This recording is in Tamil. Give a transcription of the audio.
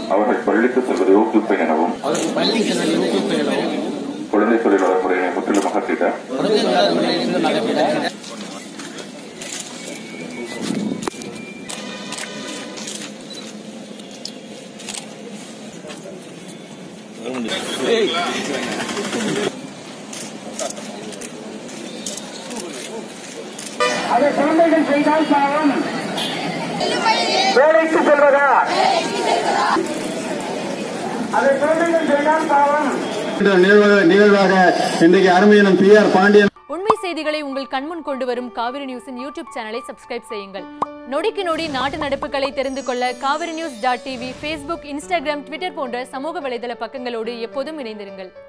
அவர்கள் பள்ளிக்கு செல்வதை ஊக்குவிப்பேன் எனவும் அவர்கள் பள்ளி செல்வதை ஊக்குவிப்பதிலும் குழந்தை தொழிலாளர் முறையினை முற்றிலும் அகற்றிட குழந்தை தொழிலாளர் முறையிலிருந்து நகர்த்திட அதை குழந்தைகள் செய்தால் பாவம் வேலைக்கு செல்வதா அதை குழந்தைகள் செய்தால் பாவம் என்ற நிகழ்வாக நிகழ்வாக இன்றைக்கு அருமையினம் பி ஆர் பாண்டியன் உண்மை செய்திகளை உங்கள் கண்முன் கொண்டு வரும் காவிரி நியூஸின் யூடியூப் சேனலை சப்ஸ்கிரைப் செய்யுங்கள் நொடிக்கு நொடி நாட்டு நடப்புகளை தெரிந்து கொள்ள Kaveri news dot TV Facebook Instagram Twitter போன்ற சமூக வலைதள பக்கங்களோடு எப்போதும் இணைந்திருங்கள்